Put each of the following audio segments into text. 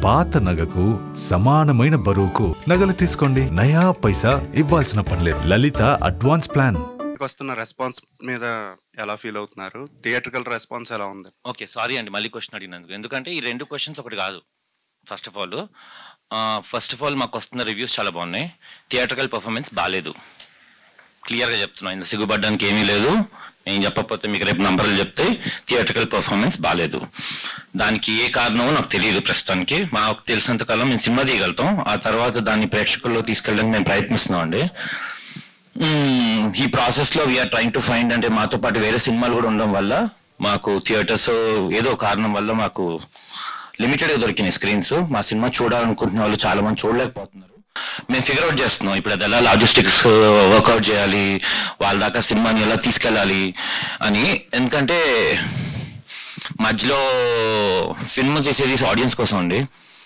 పాత నగకు సమానమైన బరువుకు నగలు తీసుకోండి నయా పైసా ఇవ్వాల్సిన పనిలేదు లలిత అడ్వాన్స్ ప్లాన్ వస్తున్న రెస్పాన్స్ మీద ఎలా ఫీల్ అవుతున్నారు థియేట్రికల్ రెస్పాన్స్ ఎలా ఉంది ఓకే సారీ అండి మళ్ళీ క్వశ్చన్ అడిగినందుకు ఎందుకంటే ఈ రెండు క్వశ్చన్స్ ఒకటి కాదు first of all first of all మాకు వస్తున్న రివ్యూస్ చాలా బాగున్నాయి థియేటర్కల్ పర్ఫార్మెన్స్ బాగాలేదు క్లియర్గా చెప్తున్నాను ఇంత సిగ్గుపడడానికి ఏమీ లేదు నేను చెప్పకపోతే మీకు రేపు నంబర్లు చెప్తే థియేటర్కల్ పర్ఫార్మెన్స్ బాగాలేదు దానికి ఏ కారణమో నాకు తెలియదు ప్రస్తుతానికి మాకు తెలిసినంత కాలం మేము సినిమా తీయగలుగుతాం ఆ తర్వాత దాన్ని ప్రేక్షకుల్లో తీసుకెళ్ళడానికి మేము ప్రయత్నిస్తున్నాం అండి మ్మ్, ఈ ప్రాసెస్ లో వీఆర్ ట్రైంగ్ టు ఫైండ్ అంటే మాతో పాటు వేరే సినిమాలు కూడా ఉండడం వల్ల మాకు థియేటర్స్ ఏదో కారణం వల్ల మాకు లిమిటెడ్ గా దొరికినాయి స్క్రీన్స్ మా సినిమా చూడాలనుకుంటున్న వాళ్ళు చాలా మంది చూడలేకపోతున్నారు మేము ఫిగర్ అవుట్ చేస్తున్నాం ఇప్పుడు అది ఎలా లాజిస్టిక్స్ వర్కౌట్ చేయాలి వాళ్ళ దాకా సినిమాని ఎలా తీసుకెళ్ళాలి అని ఎందుకంటే మధ్యలో సినిమా చేసేది ఆడియన్స్ కోసం అండి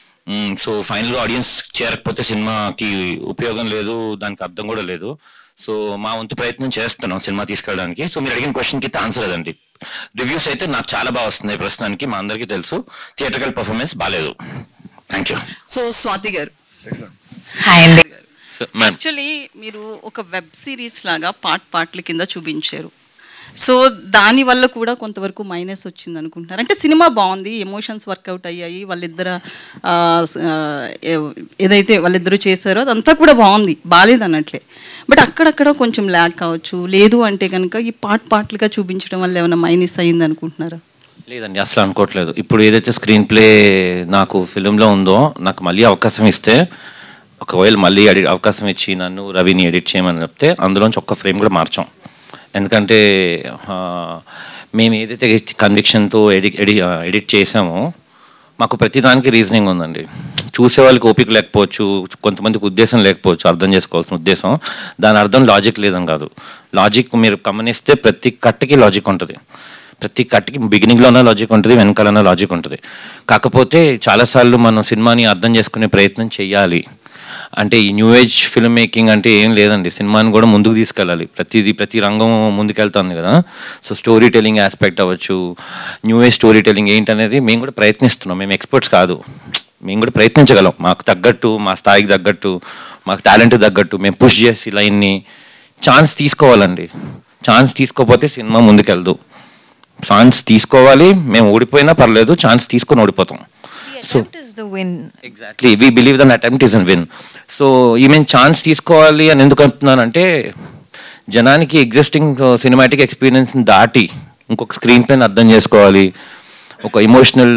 సో ఫైనల్ ఆడియన్స్ చేరకపోతే సినిమాకి ఉపయోగం లేదు దానికి అర్థం కూడా లేదు సో మా వంతు ప్రయత్నం చేస్తున్నాం సినిమా తీసుకెళ్ళడానికి సో మీరు అడిగిన క్వశ్చన్ కి ఆన్సర్ అదండి రివ్యూస్ అయితే నాకు చాలా బాగా వస్తున్నాయి ప్రస్తుతానికి మా అందరికీ తెలుసు థియేటర్కల్ పర్ఫార్మెన్స్ బాగాలేదు thank you so Swathi garu hi అండి మ్యామ్ యాక్చువల్లీ మీరు ఒక వెబ్ సిరీస్ లాగా పార్ట్ పార్ట్ల కింద చూపించారు సో దాని వల్ల కూడా కొంతవరకు మైనస్ వచ్చింది అనుకుంటున్నారు అంటే సినిమా బాగుంది ఎమోషన్స్ వర్కౌట్ అయ్యాయి వాళ్ళిద్దరు ఆ, స- ఆ, ఏ- ఏదైతే వాళ్ళిద్దరూ చేశారో అదంతా కూడా బాగుంది బాగాలేదు అన్నట్లే బట్ అక్కడక్కడ కొంచెం ల్యాక్ కావచ్చు లేదు అంటే కనుక ఈ పార్ట్ పార్ట్లుగా చూపించడం వల్ల ఏమైనా మైనస్ అయ్యింది అనుకుంటున్నారా లేదండి అసలు అనుకోవట్లేదు ఇప్పుడు ఏదైతే స్క్రీన్ ప్లే నాకు ఫిలింలో ఉందో నాకు మళ్ళీ అవకాశం ఇస్తే ఒకవేళ మళ్ళీ ఎడిట్ అవకాశం ఇచ్చి నన్ను రవిని ఎడిట్ చేయమని చెప్తే అందులోంచి ఒక్క ఫ్రేమ్ కూడా మార్చాం ఎందుకంటే ఆ, మేము ఏదైతే కన్విక్షన్తో ఎడిట్ ఎడిట్ ఎడిట్ చేసామో మాకు ప్రతిదానికి రీజనింగ్ ఉందండి చూసే వాళ్ళకి ఓపిక లేకపోవచ్చు కొంతమందికి ఉద్దేశం లేకపోవచ్చు అర్థం చేసుకోవాల్సిన ఉద్దేశం దాని అర్థం లాజిక్ లేదని కాదు లాజిక్ మీరు గమనిస్తే ప్రతి కట్టకి లాజిక్ ఉంటుంది ప్రతి కట్కి బిగినింగ్లోనే లాజిక్ ఉంటుంది వెనకాలనే లాజిక్ ఉంటుంది కాకపోతే చాలాసార్లు మనం సినిమాని అర్థం చేసుకునే ప్రయత్నం చేయాలి అంటే ఈ న్యూ ఏజ్ ఫిల్మ్ మేకింగ్ అంటే ఏం లేదండి సినిమాని కూడా ముందుకు తీసుకెళ్ళాలి ప్రతిదీ ప్రతి రంగం ముందుకెళ్తుంది కదా సో స్టోరీ టెలింగ్ ఆస్పెక్ట్ అవ్వచ్చు న్యూ ఏజ్ స్టోరీ టెలింగ్ ఏంటనేది మేము కూడా ప్రయత్నిస్తున్నాం మేము ఎక్స్పర్ట్స్ కాదు మేము కూడా ప్రయత్నించగలం మాకు తగ్గట్టు మా స్థాయికి తగ్గట్టు మాకు టాలెంట్ తగ్గట్టు మేము పుష్ చేసి లైన్ని ఛాన్స్ తీసుకోవాలండి ఛాన్స్ తీసుకోకపోతే సినిమా ముందుకెళ్దు ఛాన్స్ తీసుకోవాలి మేము ఓడిపోయినా పర్లేదు ఛాన్స్ తీసుకొని ఓడిపోతాం so is the win exactly we believe then attempt is an win so ఈమెన్ ఛాన్స్ తీసుకోవాలి అని ఎందుకు అంటున్నానంటే జనానికి ఎగ్జిస్టింగ్ సినిమాటిక్ ఎక్స్పీరియన్స్ దాటి ఇంకొక స్క్రీన్ పైన అర్థం చేసుకోవాలి ఒక ఇమోషనల్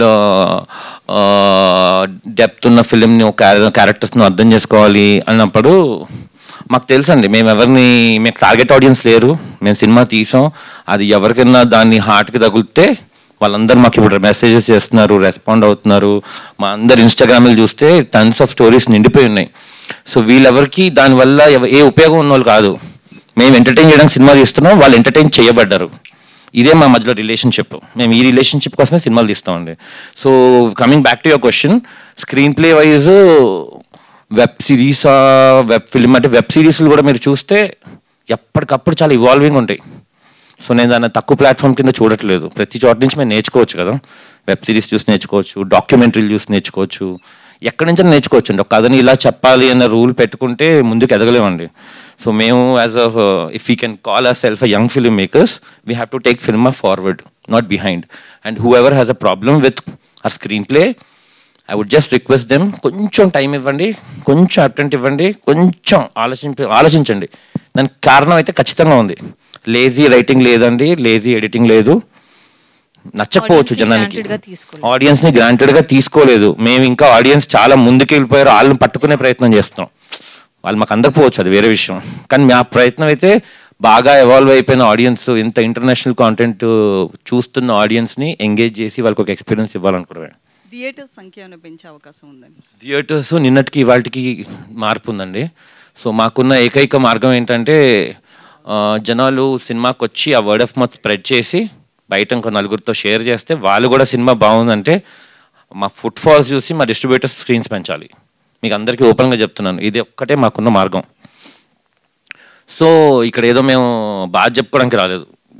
డెప్త్ ఉన్న ఫిలింని ఒక క్యారెక్టర్స్ను అర్థం చేసుకోవాలి అన్నప్పుడు మాకు తెలుసండి మేము ఎవరిని మేము టార్గెట్ ఆడియన్స్ లేరు మేము సినిమా తీసాం అది ఎవరికైనా దాన్ని హార్ట్కి తగిలితే వాళ్ళందరూ మాకు ఇప్పుడు మెసేజెస్ చేస్తున్నారు రెస్పాండ్ అవుతున్నారు మా అందరు ఇన్స్టాగ్రామ్లు చూస్తే టన్స్ ఆఫ్ స్టోరీస్ నిండిపోయి ఉన్నాయి సో వీళ్ళెవరికి దానివల్ల ఎవ- ఏ ఉపయోగం ఉన్న వాళ్ళు కాదు మేము ఎంటర్టైన్ చేయడానికి సినిమా తీస్తున్నాం వాళ్ళు ఎంటర్టైన్ చేయబడ్డారు ఇదే మా మధ్యలో రిలేషన్షిప్ మేము ఈ రిలేషన్షిప్ కోసమే సినిమాలు తీస్తామండి so coming back to your question screen play wise web series web film అంటే వెబ్ సిరీస్లు కూడా మీరు చూస్తే ఎప్పటికప్పుడు చాలా ఇవాల్వింగ్ ఉంటాయి సో నేను దాన్ని తక్కువ ప్లాట్ఫామ్ కింద చూడట్లేదు ప్రతి చోట నుంచి మేము నేర్చుకోవచ్చు కదా వెబ్ సిరీస్ చూసి నేర్చుకోవచ్చు డాక్యుమెంటరీలు చూసి నేర్చుకోవచ్చు ఎక్కడి నుంచి నేర్చుకోవచ్చు అండి ఒక కథని ఇలా చెప్పాలి అన్న రూల్ పెట్టుకుంటే ముందుకు ఎదగలేమండి సో మేము as uh if you can call our self a young film makers we have to take film forward not behind and whoever has a problem with our screen play I would just request them కొంచెం time ఇవ్వండి కొంచెం అటెంట్ ఇవ్వండి కొంచెం ఆలోచించ ఆలోచించండి దానికి కారణం అయితే ఖచ్చితంగా ఉంది లేజీ రైటింగ్ లేదండి లేజీ ఎడిటింగ్ లేదు నచ్చకపోవచ్చు Audience ని జనానికి granted గా తీసుకోలేదు. ఆడియన్స్ ని గ్రాంటెడ్ గా తీసుకోలేదు మేము ఇంకా ఆడియన్స్ చాలా ముందుకు వెళ్ళిపోయారు వాళ్ళని పట్టుకునే ప్రయత్నం చేస్తున్నాం వాళ్ళు మాకు అందకపోవచ్చు అది వేరే విషయం కానీ మా ప్రయత్నం అయితే బాగా ఎవాల్వ్ అయిపోయిన ఆడియన్స్ ఇంత ఇంటర్నేషనల్ కాంటెంట్ చూస్తున్న ఆడియన్స్ ని ఎంగేజ్ చేసి వాళ్ళకి ఒక ఎక్స్పీరియన్స్ ఇవ్వాలనుకున్నాను థియేటర్ సంఖ్య ఏమైనా పెంచే అవకాశం ఉందండి థియేటర్స్ నిన్నటికి ఇవాళకి మార్పు ఉందండి సో మాకున్న ఏకైక మార్గం ఏంటంటే ఆ, జనాలు సినిమాకి వచ్చి ఆ వర్డ్ ఆఫ్ మౌత్ స్ప్రెడ్ చేసి బయట ఇంకో నలుగురితో షేర్ చేస్తే వాళ్ళు కూడా సినిమా బాగుందంటే మా ఫుట్ ఫాల్స్ చూసి మా డిస్ట్రిబ్యూటర్స్ స్క్రీన్స్ పెంచాలి మీకు అందరికీ ఓపెన్గా చెప్తున్నాను ఇది ఒక్కటే మాకున్న మార్గం సో ఇక్కడ ఏదో మేము బాగా చెప్పుకోవడానికి రాలేదు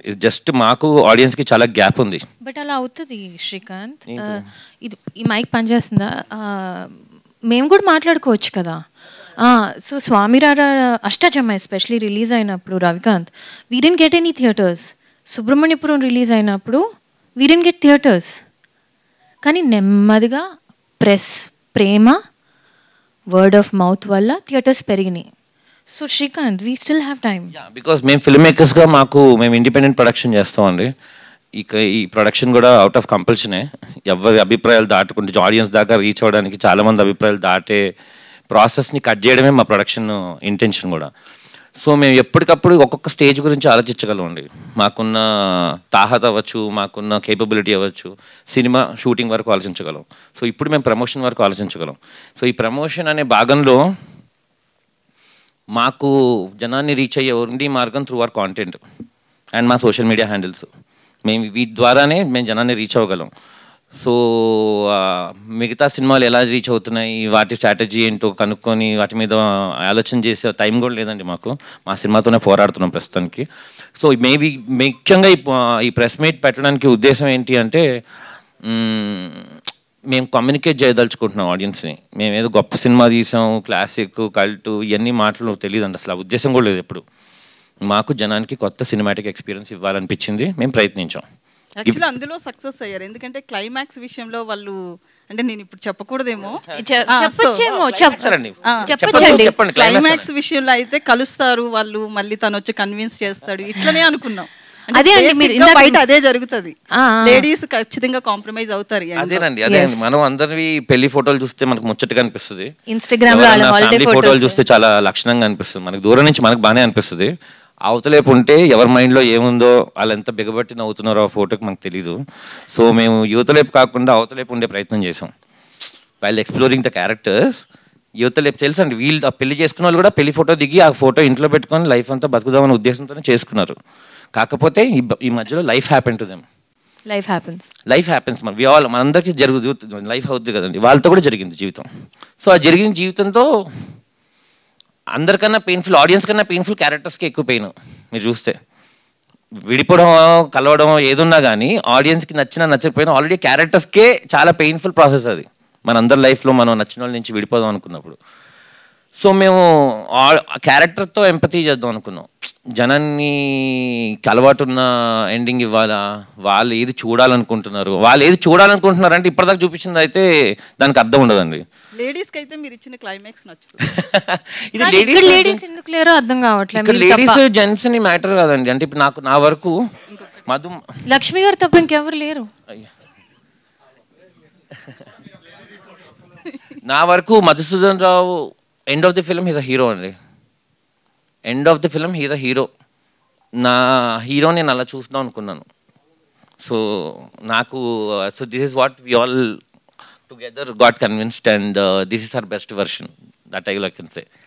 ఇది జస్ట్ మాకు ఆడియన్స్కి చాలా గ్యాప్ ఉంది బట్ అలా అవుతుంది శ్రీకాంత్ ఆ, ఇది ఈ మైక్ పనిచేస్తుందా ఆ, మేము కూడా మాట్లాడుకోవచ్చు కదా so Swamy Ra Ra Ashta Chamma especially release అయినప్పుడు రవికాంత్ వీరిన్ get any theatres Subramaniapuram release అయినప్పుడు వీరిన్ గెట్ థియేటర్స్ కానీ నెమ్మదిగా ప్రెస్ ప్రేమ వర్డ్ ఆఫ్ మౌత్ వల్ల థియేటర్స్ పెరిగినాయి so Srikanth we still have time because మేము ఫిల్మ్ మేకర్స్గా మాకు మేము ఇండిపెండెంట్ ప్రొడక్షన్ చేస్తామండి ఇక ఈ ప్రొడక్షన్ కూడా అవుట్ ఆఫ్ కంపల్షనే ఎవరి అభిప్రాయాలు దాటుకుంటే ఆడియన్స్ దాకా రీచ్ అవ్వడానికి చాలామంది అభిప్రాయాలు దాటే ప్రాసెస్ని కట్ చేయడమే మా ప్రొడక్షన్ ఇంటెన్షన్ కూడా సో మేము ఎప్పటికప్పుడు ఒక్కొక్క స్టేజ్ గురించి ఆలోచించగలం అండి మాకున్న తాహత అవ్వచ్చు మాకున్న కేపబిలిటీ అవ్వచ్చు సినిమా షూటింగ్ వరకు ఆలోచించగలం సో ఇప్పుడు మేము ప్రమోషన్ వరకు ఆలోచించగలం సో ఈ ప్రమోషన్ అనే భాగంలో మాకు జనాన్ని రీచ్ అయ్యే ఓన్లీ మార్గం త్రూ అవర్ కాంటెంట్ అండ్ మా సోషల్ మీడియా హ్యాండిల్స్ మేము వీటి ద్వారానే మేము జనాన్ని రీచ్ అవ్వగలం సో ఆ, మిగతా సినిమాలు ఎలా రీచ్ అవుతున్నాయి వాటి స్ట్రాటజీ ఏంటో కనుక్కొని వాటి మీద ఆలోచన చేసే టైం కూడా లేదండి మాకు మా సినిమాతోనే పోరాడుతున్నాం ప్రస్తుతానికి సో మేబీ ముఖ్యంగా ఈ ప- ఈ ప్రెస్ మీట్ పెట్టడానికి ఉద్దేశం ఏంటి అంటే మ్మ్, మేము కమ్యూనికేట్ చేయదలుచుకుంటున్నాం ఆడియన్స్ని మేము ఏదో గొప్ప సినిమా తీసాం క్లాసిక్ కల్ట్ ఇవన్నీ మాటలు తెలియదండి అసలు ఆ ఉద్దేశం కూడా లేదు ఎప్పుడు మాకు జనానికి కొత్త సినిమాటిక్ ఎక్స్పీరియన్స్ ఇవ్వాలనిపించింది మేము ప్రయత్నించాం యాక్చువల్లీ అందులో సక్సెస్ అయ్యారు ఎందుకంటే క్లైమాక్స్ విషయంలో వాళ్ళు అంటే నేను ఇప్పుడు చెప్పకూడదేమో చె- ఆ, so- చెప్పొచ్చేమో చెప్ సరేండి. ఆ, చెప్పొచ్చండి. చెప్పండి climax క్లైమాక్స్ విషయంలో అయితే కలుస్తారు వాళ్ళు మళ్ళీ తను వచ్చి కన్విన్స్ చేస్తాడు ఇట్లనే అనుకున్నాం అదే అండి, మీరు basic గా ఇందాక- బయట అదే జరుగుతుంది ఆ, ఆ. లేడీస్ ఖచ్చితంగా కాంప్రమైజ్ అవుతారు ఈ end లో. అదేనండి అదే అండి మనం అందరివి పెళ్లి ఫోటోలు చూస్తే మనకు ముచ్చటగా అనిపిస్తుంది Instagram లో వాళ్ళ holiday ఫ్యామిలీ photos. ఫోటోలు చూస్తే చాలా లక్షణంగా అనిపిస్తుంది మనకు దూరం నుంచి మనకు బాగానే అనిపిస్తుంది అవతలేపు ఉంటే ఎవరి మైండ్లో ఏముందో వాళ్ళు ఎంత బిగబట్టి నవ్వుతున్నారో ఆ ఫోటోకి మనకు తెలియదు సో మేము యువతలేపు కాకుండా అవతలేపు ఉండే ప్రయత్నం చేసాం వైల్ ఎక్స్ప్లోరింగ్ ద క్యారెక్టర్స్ యువతలేపు తెలుసండి వీళ్ళు ఆ పెళ్లి చేసుకున్న వాళ్ళు కూడా పెళ్లి ఫోటో దిగి ఆ ఫోటో ఇంట్లో పెట్టుకొని లైఫ్ అంతా బతుకుదామనే ఉద్దేశంతోనే చేసుకున్నారు కాకపోతే ఈ బ- ఈ మధ్యలో life happen to them life happens life happens మన వి ఆల్ మనందరికీ జరుగుతుంది లైఫ్ అవుతుంది కదండి వాళ్ళతో కూడా జరిగింది జీవితం సో ఆ జరిగిన జీవితంతో అందరికన్నా పెయిన్ఫుల్ ఆడియన్స్ కన్నా పెయిన్ఫుల్ క్యారెక్టర్స్కి ఎక్కువ పెయిన్ మీరు చూస్తే విడిపోవడం కలవడం ఏదున్నా కానీ ఆడియన్స్కి నచ్చినా నచ్చకపోయినా ఆల్రెడీ క్యారెక్టర్స్కే చాలా పెయిన్ఫుల్ ప్రాసెస్ అది మన అందరి లైఫ్లో మనం నచ్చిన వాళ్ళ నుంచి విడిపోదాం అనుకున్నప్పుడు సో మేము క్యారెక్టర్తో ఎంపతి చేద్దాం అనుకున్నాం జనాన్ని అలవాటున్న ఎండింగ్ ఇవ్వాలా వాళ్ళు ఏది చూడాలనుకుంటున్నారు వాళ్ళు ఏది చూడాలనుకుంటున్నారు అంటే ఇప్పటిదాకా చూపించింది అయితే దానికి అర్థం ఉండదండి లేడీస్ కి అయితే మీరు ఇచ్చిన క్లైమాక్స్ నచ్చుతుంది ఇది కానీ ఇక్కడ లేడీస్ లేడీస్ ఎందుకు లేరో అర్థం కావట్లేదు ఇక్కడ మీరు తప్ప. లేడీస్ జెంట్స్ అని మ్యాటర్ కాదండి అంటే ఇప్పుడు నాకు నా వరకు మధు లక్ష్మి గారు తప్ప ఇంకెవరు లేరు అయ్యో. నా వరకు Madhusudan Rao end of the film he's a hero అండి end of the film he's a hero నా హీరో నేను అలా చూద్దాం అనుకున్నాను సో నాకు so this is what we all together got convinced and this is our best version that I like can say